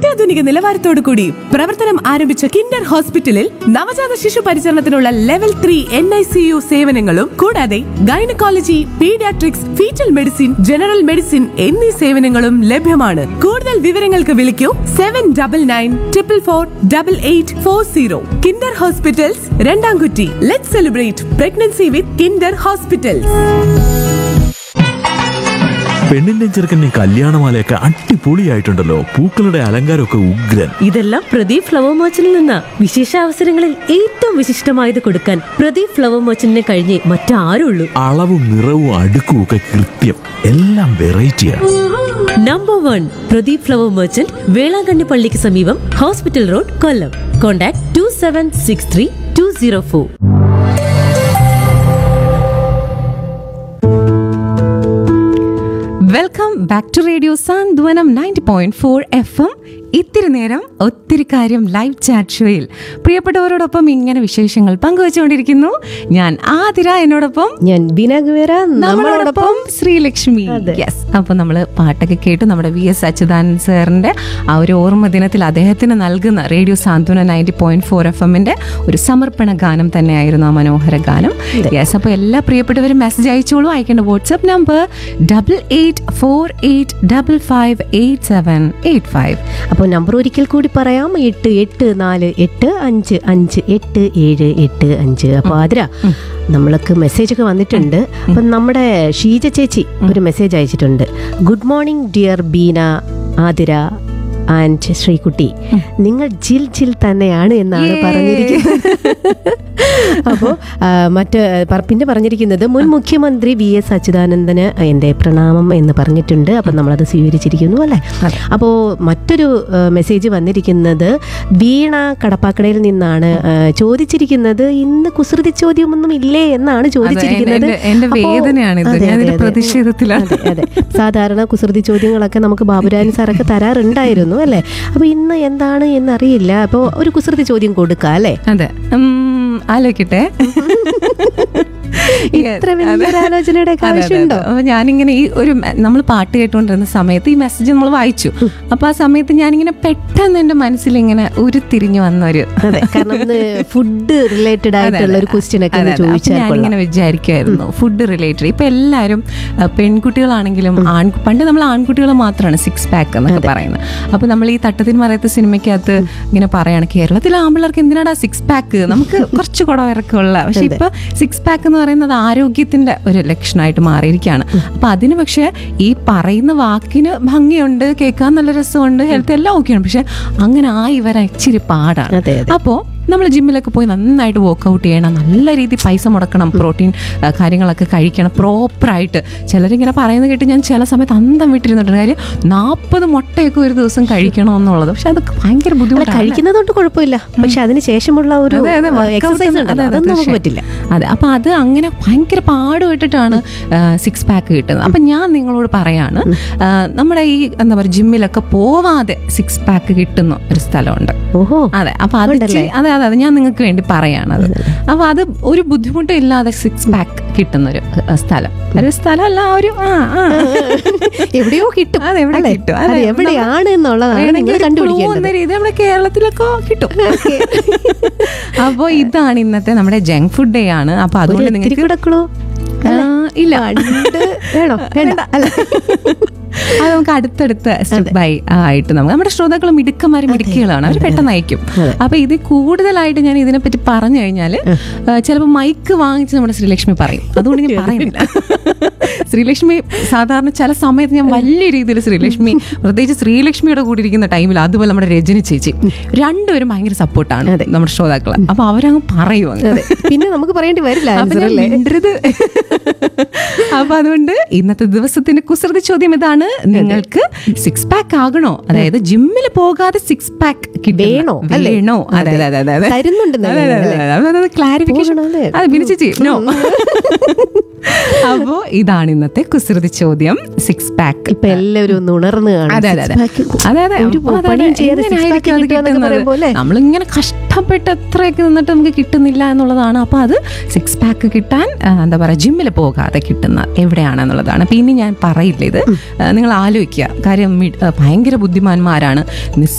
അത്യാധുനിക നിലവാരത്തോടു കൂടി പ്രവർത്തനം ആരംഭിച്ച കിൻഡർ ഹോസ്പിറ്റലിൽ നവജാത ശിശു പരിചരണത്തിനുള്ള level three N I C U സേവനങ്ങളും കൂടാതെ gynaecology paediatrics foetal medicine general medicine എന്നീ സേവനങ്ങളും ലഭ്യമാണ് കൂടുതൽ വിവരങ്ങൾക്ക് വിളിക്കൂ seven double nine triple four double eight four zero Kinder hospitals രണ്ടാംകുറ്റി let celebrate pregnancy with Kinder hospitals പെണ്ണിന്റെ ചെറുക്കന്റെ കല്യാണമാലയൊക്കെ അടിപൊളിയായിട്ടുണ്ടല്ലോ പൂക്കളുടെ അലങ്കാരമൊക്കെ ഉഗ്രൻ ഇതെല്ലാം പ്രദീപ് ഫ്ലവർ മർച്ചന്റിൽ നിന്ന് വിശേഷ അവസരങ്ങളിൽ ഏറ്റവും വിശിഷ്ടമായത് കൊടുക്കാൻ പ്രദീപ് ഫ്ലവർ മർച്ചന്റിനെ കഴിഞ്ഞേ മറ്റാരുള്ളൂ അളവും നിറവും അടുക്കും ഒക്കെ കൃത്യം എല്ലാം വെറൈറ്റിയാണ് number one Pradeep flower merchant Velankanni പള്ളിക്ക് സമീപം hospital road Kollam contact two seven six three two zero four welcome back to radio Santhwanam ninety point four F M ഇത്തിരി നേരം ഒത്തിരി കാര്യം ലൈവ് ചാറ്റ് ഷോയിൽ പ്രിയപ്പെട്ടവരോടൊപ്പം ഇങ്ങനെ വിശേഷങ്ങൾ പങ്കുവച്ചുകൊണ്ടിരിക്കുന്നു ഞാൻ ആതിര എന്നോടൊപ്പം ഞാൻ ബിനഗുവേര നമ്മളോടൊപ്പം ശ്രീലക്ഷ്മി യെസ് അപ്പോൾ നമ്മൾ പാട്ടൊക്കെ കേട്ട് നമ്മുടെ വി എസ് അച്യുതാനന്ദ സാറിന്റെ ആ ഒരു ഓർമ്മ ദിനത്തിൽ അദ്ദേഹത്തിന് നൽകുന്ന റേഡിയോ സാന്ത്വന നയൻറ്റി പോയിന്റ് ഫോർ എഫ് എമ്മിന്റെ ഒരു സമർപ്പണ ഗാനം തന്നെയായിരുന്നു ആ മനോഹര ഗാനം യെസ് അപ്പോൾ എല്ലാ പ്രിയപ്പെട്ടവരും മെസ്സേജ് അയച്ചോളൂ അയക്കേണ്ട WhatsApp number double eight four eight double five eight seven eight five അപ്പോൾ നമ്പർ ഒരിക്കൽ കൂടി പറയാം എട്ട് എട്ട് നാല് എട്ട് അഞ്ച് അഞ്ച് എട്ട് ഏഴ് എട്ട് അഞ്ച് അപ്പോൾ ആതിര നമ്മൾക്ക് മെസ്സേജ് ഒക്കെ വന്നിട്ടുണ്ട് അപ്പം നമ്മുടെ ഷീജ ചേച്ചി ഒരു മെസ്സേജ് അയച്ചിട്ടുണ്ട് good morning dear Beena Athira and Sreekutty നിങ്ങൾ ജിൽ ജിൽ തന്നെയാണ് എന്നാണ് പറഞ്ഞിരിക്കുന്നത് അപ്പോൾ മറ്റ് പ- പിന്നെ പറഞ്ഞിരിക്കുന്നത് മുൻ മുഖ്യമന്ത്രി വി എസ് അച്യുതാനന്ദന് എൻ്റെ പ്രണാമം എന്ന് പറഞ്ഞിട്ടുണ്ട് അപ്പം നമ്മളത് സ്വീകരിച്ചിരിക്കുന്നു അല്ലേ അപ്പോൾ മറ്റൊരു ആ, മെസ്സേജ് വന്നിരിക്കുന്നത് വീണ കടപ്പാക്കടയിൽ നിന്നാണ് ആ, ചോദിച്ചിരിക്കുന്നത് ഇന്ന് കുസൃതി ചോദ്യമൊന്നും ഇല്ലേ എന്നാണ് ചോദിച്ചിരിക്കുന്നത് എന്റെ- എന്റെ അപ്പോ- വേദനയാണിത്. അതെ, ഞാനിതിൽ അതെ, അതെ. പ്രതിഷേധത്തിലാണ്. അതെ, അതെ സാധാരണ കുസൃതി ചോദ്യങ്ങളൊക്കെ നമുക്ക് ബാബുരാൻ സാറൊക്കെ തരാറുണ്ടായിരുന്നു അല്ലേ അപ്പോൾ ഇന്ന് എന്താണ് എന്നറിയില്ല അപ്പോൾ ഒരു കുസൃതി ചോദ്യം കൊടുക്കാം അല്ലേ അതെ ഉം, ആലോചിക്കട്ടെ ഇത്ര വലിയൊരു ആലോചനയുടെ ഒക്കെ അതെ, അതെ, ആവശ്യമുണ്ടോ? അതെ. അപ്പൊ ഞാനിങ്ങനെ ഈ ഒരു നമ്മൾ പാട്ട് കേട്ടുകൊണ്ടിരുന്ന സമയത്ത് ഈ മെസ്സേജ് നമ്മൾ വായിച്ചു അപ്പൊ ആ സമയത്ത് ഞാനിങ്ങനെ പെട്ടെന്ന് എന്റെ മനസ്സിൽ ഇങ്ങനെ ഉരുത്തിരിഞ്ഞു വന്ന ഒരു അതെ കാരണം ഒന്ന് ഫുഡ് റിലേറ്റഡ് ആയിട്ടുള്ള ഒരു ക്വസ്റ്റ്യൻ ഒക്കെ ഒന്ന് ചോദിച്ചാൽ കൊള്ളാം. ഞാനിങ്ങനെ വിചാരിക്കുമായിരുന്നു ഫുഡ് റിലേറ്റഡ് ഇപ്പൊ എല്ലാവരും ആ, പെൺകുട്ടികളാണെങ്കിലും ആൺ പണ്ട് നമ്മൾ ആൺകുട്ടികൾ മാത്രമാണ് സിക്സ് പാക്ക് എന്നൊക്കെ പറയുന്നത് അപ്പൊ നമ്മൾ ഈ തട്ടത്തിന് മറയത്ത് സിനിമയ്ക്കകത്ത് ഇങ്ങനെ പറയാണ് കേരളത്തിലെ ആമ്പിള്ളേർക്ക് എന്തിനാടാ സിക്സ് പാക്ക് നമുക്ക് കുറച്ച് കുടവിറക്കമുള്ള പക്ഷെ ഇപ്പൊ സിക്സ് പാക്ക് എന്ന് പറയുന്നത് ആരോഗ്യത്തിന്റെ ഒരു ലക്ഷണമായിട്ട് മാറിയിരിക്കുകയാണ് അപ്പൊ അതിന് പക്ഷെ ഈ പറയുന്ന വാക്കിന് ഭംഗിയുണ്ട് കേൾക്കാൻ നല്ല രസമുണ്ട് ഹെൽത്ത് എല്ലാം ഓക്കെയാണ് പക്ഷെ അങ്ങനെ ആയി വരാൻ ഇച്ചിരി പാടാണ് അതെ, അതെ. അപ്പോൾ നമ്മൾ ജിമ്മിലൊക്കെ പോയി നന്നായിട്ട് വർക്കൗട്ട് ചെയ്യണം നല്ല രീതിയിൽ പൈസ മുടക്കണം പ്രോട്ടീൻ ആ, കാര്യങ്ങളൊക്കെ കഴിക്കണം പ്രോപ്പറായിട്ട് ചിലരിങ്ങനെ പറയുന്നത് കേട്ട് ഞാൻ ചില സമയത്ത് അന്തം വിട്ടിരുന്നിട്ടുണ്ട് കാര്യം നാൽപ്പത് മുട്ടയൊക്കെ ഒരു ദിവസം കഴിക്കണം എന്നുള്ളത് പക്ഷെ അതൊക്കെ ഭയങ്കര അല്ല, ബുദ്ധിമുട്ടാണ് കഴിക്കുന്നത് കൊണ്ട് കുഴപ്പമില്ല പക്ഷെ അതിന് ശേഷമുള്ള ഒരു അതെ, അതെ, workout എക്സസൈസ് അതെ, ഉണ്ടല്ലോ അതെ, അതൊന്നും നമുക്ക് തീർച്ചയായും. പറ്റില്ല അതെ അപ്പൊ അത് അങ്ങനെ ഭയങ്കര പാടുപെട്ടിട്ടാണ് സിക്സ് പാക്ക് കിട്ടുന്നത് അപ്പൊ ഞാൻ നിങ്ങളോട് പറയാണ് ആ, നമ്മുടെ ഈ എന്താ പറയുക ജിമ്മിലൊക്കെ പോവാതെ സിക്സ് പാക്ക് കിട്ടുന്ന ഒരു സ്ഥലമുണ്ട് ഓഹോ അതെ അപ്പൊ അത് ഇച്ചിരി- അതെ അതെ അതെ ഞാൻ നിങ്ങൾക്ക് വേണ്ടി പറയാണത് അപ്പൊ അത് ഒരു ബുദ്ധിമുട്ടും ഇല്ലാതെ സിക്സ് പാക്ക് കിട്ടുന്ന ഒരു അഹ്, സ്ഥലം ഒരു സ്ഥലമല്ല ആ ഒരു ആ ആ എവിടെയോ കിട്ടും അതെ എവിടെ അല്ലേ? കിട്ടും അത് അതെ, എവിടെയാണ് എന്നുള്ളതാണ് വേണമെങ്കിൽ നിങ്ങൾ ഒരു clue കണ്ടുപിടിക്കേണ്ടത് എന്ന രീതി നമ്മുടെ കേരളത്തിലൊക്കെ കിട്ടും അപ്പൊ ഇതാണ് ഇന്നത്തെ നമ്മുടെ ജങ്ക് ഫുഡ് ഡേ ആണ് അപ്പൊ ഒരു അതുകൊണ്ട് ഇത്തിരി നിങ്ങൾക്ക് കൂടെ clue? ആ, ഇല്ല കണ്ട് വേണോ വേണ്ട അല്ല അത് നമുക്ക് അടുത്തടുത്ത സ്റ്റെപ്പ് ബൈ ആയിട്ട് നമുക്ക് നമ്മുടെ ശ്രോതാക്കൾ മിടുക്കന്മാരും മിടുക്കികളാണ് അവർ പെട്ടെന്ന് അയക്കും അപ്പൊ ഇത് കൂടുതലായിട്ട് ഞാൻ ഇതിനെപ്പറ്റി പറഞ്ഞു കഴിഞ്ഞാല് ചിലപ്പോൾ മൈക്ക് വാങ്ങിച്ച് നമ്മുടെ ശ്രീലക്ഷ്മി പറയും അതുകൊണ്ട് ഞാൻ പറയുന്നില്ല ശ്രീലക്ഷ്മി സാധാരണ ചില സമയത്ത് ഞാൻ വലിയ രീതിയിൽ ശ്രീലക്ഷ്മി പ്രത്യേകിച്ച് ശ്രീലക്ഷ്മിയുടെ കൂടി ഇരിക്കുന്ന ടൈമിൽ അതുപോലെ നമ്മുടെ രജനി ചേച്ചി രണ്ടുപേരും ഭയങ്കര സപ്പോർട്ടാണ് നമ്മുടെ ശ്രോതാക്കൾ അപ്പൊ അവരങ്ങ് പറയും അങ്ങ്. അതെ പിന്നെ നമുക്ക് പറയേണ്ടി വരില്ല അപ്പൊ ആൻസർ ഞാൻ അല്ലേ മിണ്ടരുത്. അപ്പൊ അതുകൊണ്ട് ഇന്നത്തെ ദിവസത്തിന്റെ കുസൃതി ചോദ്യം ഇതാണ് നിങ്ങൾക്ക് സിക്സ് പാക്ക് ആകണോ അതായത് ജിമ്മിൽ പോകാതെ സിക്സ് പാക്ക് വേണോ? അല്ലേ? വേണോ അതെ അതെ അതെ അതെ തരുന്നുണ്ടെന്ന് അതെ, അതെ, അതെ, അതെ. അത് ക്ലാരിഫിക്കേഷൻ പോകണം അല്ലേ? അത് ബിനിച്ചേച്ചി നോ അപ്പോ ഇതാണ് ഇന്നത്തെ കുസൃതി ചോദ്യം സിക്സ് പാക്ക് ഇപ്പൊ എല്ലാവരും ഒന്ന് ഉണർന്ന് കാണും. അതെ അതെ Six അതെ pack അതെ അതെ ഒരു അപ്പൊ അതെ, പണിയും അതെ. ചെയ്യാതെ six pack എങ്ങനെയായിരിക്കും അത് കിട്ടുക എന്നൊക്കെ കിട്ടുന്നത്? പറയുമ്പോൾ അല്ലേ? നമ്മളിങ്ങനെ കഷ്ടപ്പെട്ട് എത്രയൊക്കെ നിന്നിട്ട് നമുക്ക് കിട്ടുന്നില്ല എന്നുള്ളതാണ് അപ്പൊ അത് സിക്സ് പാക്ക് കിട്ടാൻ ആ, എന്താ പറയാ ജിമ്മിൽ പോകാതെ കിട്ടുന്ന എവിടെയാണെന്നുള്ളതാണ് അപ്പൊ ഇനി ഞാൻ പറയില്ല ഇത് ആ, നിങ്ങൾ ആലോചിക്കുക കാര്യം മി- ആ, ഭയങ്കര ബുദ്ധിമാന്മാരാണ് നിസ്